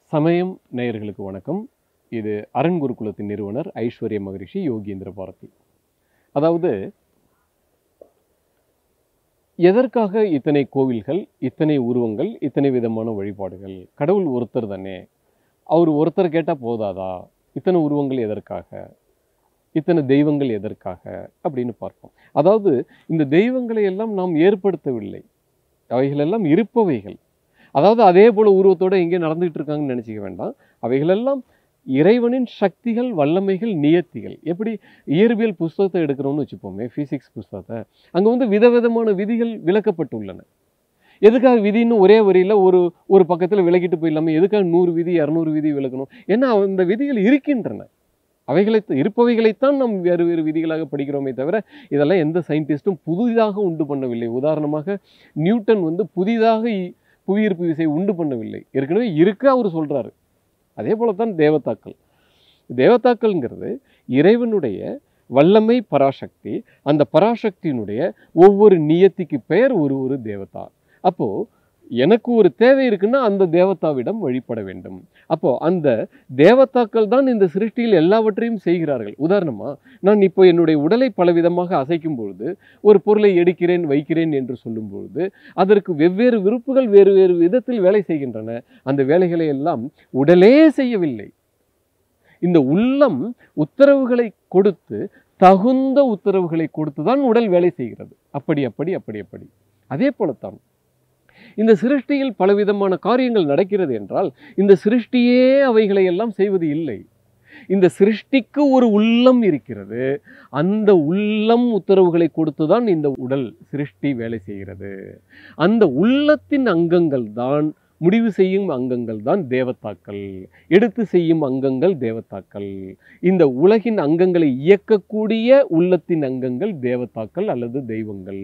சமயம் நேயர்களுக்கு வணக்கம் இது அரண் குருகுலத்தின் நிறுவனர் ஐஸ்வர்ய மகரிஷி யோகீந்திர பாரதி அதாவது எதற்காக இத்தனை கோவில்கள் இத்தனை உருவங்கள் இத்தனை விதமான வழிபாடுகள் கடவுள் ஒருத்தர் தானே அவர் ஒருத்தர் கேட்டால் போதாதா இத்தனை உருவங்கள் எதற்காக இத்தனை தெய்வங்கள் எதற்காக அப்படின்னு பார்ப்போம் அதாவது இந்த தெய்வங்களை எல்லாம் நாம் ஏற்படுத்தவில்லை அவைகளெல்லாம் இருப்பவைகள் அதாவது அதே போல உருவத்தோட எங்கே நடந்துகிட்டு இருக்காங்கன்னு நினச்சிக்க வேண்டாம் அவைகளெல்லாம் இறைவனின் சக்திகள் வல்லமைகள் நியத்திகள் எப்படி இயற்பியல் புஸ்தகத்தை எடுக்கிறோம்னு வச்சுப்போமே ஃபிசிக்ஸ் புஸ்தகத்தை அங்கே வந்து விதவிதமான விதிகள் விளக்கப்பட்டுள்ளன எதுக்காக விதின்னு ஒரே வரியில் ஒரு ஒரு பக்கத்தில் விளக்கிட்டு போயிடலாமே எதுக்காக நூறு விதி இரநூறு விதி விளக்கணும் ஏன்னா அந்த விதிகள் இருக்கின்றன அவைகளை இருப்பவைகளைத்தான் நாம் வேறு வேறு விதிகளாக படிக்கிறோமே தவிர இதெல்லாம் எந்த சயின்டிஸ்ட்டும் புதிதாக உண்டு பண்ணவில்லை உதாரணமாக நியூட்டன் வந்து புதிதாக இ- புவியீர்ப்பு விசை உண்டு பண்ணவில்லை ஏற்கனவே இருக்க அவர் சொல்றாரு அதே போல தான் தேவதாக்கள் தேவதாக்கள்ங்கிறது இறைவனுடைய வல்லமை பராசக்தி அந்த பராசக்தியினுடைய ஒவ்வொரு நியத்திக்கு பெயர் ஒரு ஒரு தேவதா அப்போ எனக்கு ஒரு தேவை இருக்குன்னா அந்த தேவதாவிடம் வழிபட வேண்டும் அப்போ அந்த தேவதாக்கள் தான் இந்த சிருஷ்டியில் எல்லாவற்றையும் செய்கிறார்கள் உதாரணமா நான் இப்போ என்னுடைய உடலை பலவிதமாக அசைக்கும் பொழுது ஒரு பொருளை எடுக்கிறேன் வைக்கிறேன் என்று சொல்லும் பொழுது அதற்கு வெவ்வேறு விருப்புகள் வேறு வேறு விதத்தில் வேலை செய்கின்றன அந்த வேலைகளை எல்லாம் உடலே செய்யவில்லை இந்த உள்ளம் உத்தரவுகளை கொடுத்து தகுந்த உத்தரவுகளை கொடுத்து தான் உடல் வேலை செய்கிறது அப்படி அப்படி அப்படி அப்படி அதே போலத்தான் இந்த சிருஷ்டியில் பலவிதமான காரியங்கள் நடக்கிறது என்றால் இந்த சிருஷ்டியே அவைகளை எல்லாம் செய்வது இல்லை இந்த சிருஷ்டிக்கு ஒரு உள்ளம் இருக்கிறது அந்த உள்ளம் உத்தரவுகளை கொடுத்துதான் இந்த உடல் சிருஷ்டி வேலை செய்கிறது அந்த உள்ளத்தின் அங்கங்கள் தான் முடிவு செய்யும் அங்கங்கள் தான் தேவதாக்கள் எடுத்து செய்யும் அங்கங்கள் தேவதாக்கள் இந்த உலகின் அங்கங்களை இயக்கக்கூடிய உள்ளத்தின் அங்கங்கள் தேவதாக்கள் அல்லது தெய்வங்கள்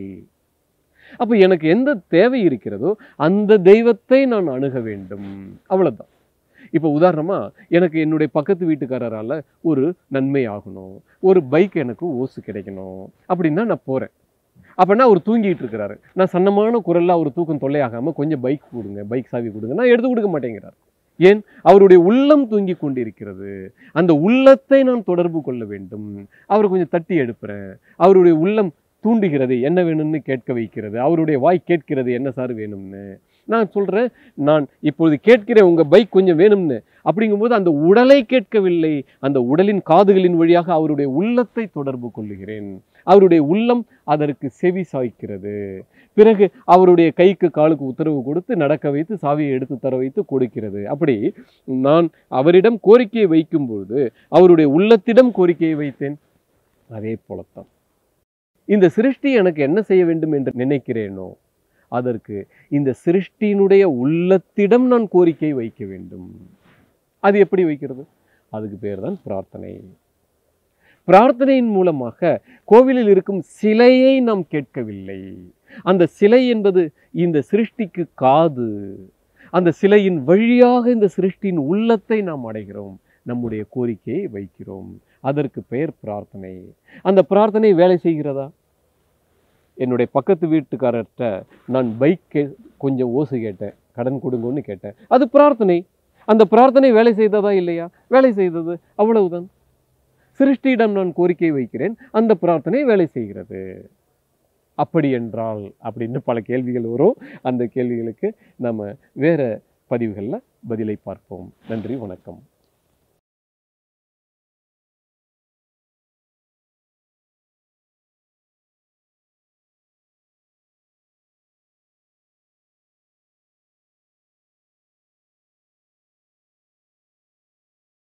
அப்போ எனக்கு எந்த தேவை இருக்கிறதோ அந்த தெய்வத்தை நான் அணுக வேண்டும் அவ்வளவுதான் இப்போ உதாரணமா எனக்கு என்னுடைய பக்கத்து வீட்டுக்காரரால ஒரு நன்மை ஆகணும் ஒரு பைக் எனக்கு ஓசு கிடைக்கணும் அப்படின்னா நான் போறேன் அப்படின்னா அவர் தூங்கிட்டு இருக்கிறாரு நான் சன்னமான குரல்ல அவர் தூக்கம் தொல்லையாகாம கொஞ்சம் பைக் கொடுங்க பைக் சாவி கொடுங்க நான் எடுத்து கொடுக்க மாட்டேங்கிறார் ஏன் அவருடைய உள்ளம் தூங்கி கொண்டிருக்கிறது அந்த உள்ளத்தை நான் தொடர்பு கொள்ள வேண்டும் அவரை கொஞ்சம் தட்டி எடுப்புறேன் அவருடைய உள்ளம் தூண்டுகிறது என்ன வேணும்னு கேட்க வைக்கிறது அவருடைய வாய் கேட்கிறது என்ன சார் வேணும்னு நான் சொல்றேன் நான் இப்பொழுது கேட்கிறேன் உங்க பைக் கொஞ்சம் வேணும்னு அப்படிங்கும்போது அந்த உடலை கேட்கவில்லை அந்த உடலின் காதுகளின் வழியாக அவருடைய உள்ளத்தை தொடர்பு கொள்ளுகிறேன் அவருடைய உள்ளம் அதற்கு செவி சாய்க்கிறது பிறகு அவருடைய கைக்கு காலுக்கு உத்தரவு கொடுத்து நடக்க வைத்து சாவியை எடுத்து தர வைத்து கொடுக்கிறது அப்படி நான் அவரிடம் கோரிக்கையை வைக்கும் பொழுது அவருடைய உள்ளத்திடம் கோரிக்கையை வைத்தேன் அதே போலத்தான் இந்த சிருஷ்டி எனக்கு என்ன செய்ய வேண்டும் என்று நினைக்கிறேனோ அதற்கு இந்த சிருஷ்டியினுடைய உள்ளத்திடம் நான் கோரிக்கை வைக்க வேண்டும் அது எப்படி வைக்கிறது அதுக்கு பேர் தான் பிரார்த்தனை பிரார்த்தனையின் மூலமாக கோவிலில் இருக்கும் சிலையை நாம் கேட்கவில்லை அந்த சிலை என்பது இந்த சிருஷ்டிக்கு காது அந்த சிலையின் வழியாக இந்த சிருஷ்டியின் உள்ளத்தை நாம் அடைகிறோம் நம்முடைய கோரிக்கையை வைக்கிறோம் அதற்கு பெயர் பிரார்த்தனை அந்த பிரார்த்தனை வேலை செய்கிறதா என்னுடைய பக்கத்து வீட்டுக்காரர்கிட்ட நான் பைக் கொஞ்சம் ஓசு கேட்டேன் கடன் கொடுங்கன்னு கேட்டேன் அது பிரார்த்தனை அந்த பிரார்த்தனை வேலை செய்ததா இல்லையா வேலை செய்தது அவ்வளவுதான் சிருஷ்டியிடம் நான் கோரிக்கை வைக்கிறேன் அந்த பிரார்த்தனை வேலை செய்கிறது அப்படி என்றால் அப்படின்னு பல கேள்விகள் வரும் அந்த கேள்விகளுக்கு நம்ம வேற பதிவுகளில் பதிலை பார்ப்போம் நன்றி வணக்கம்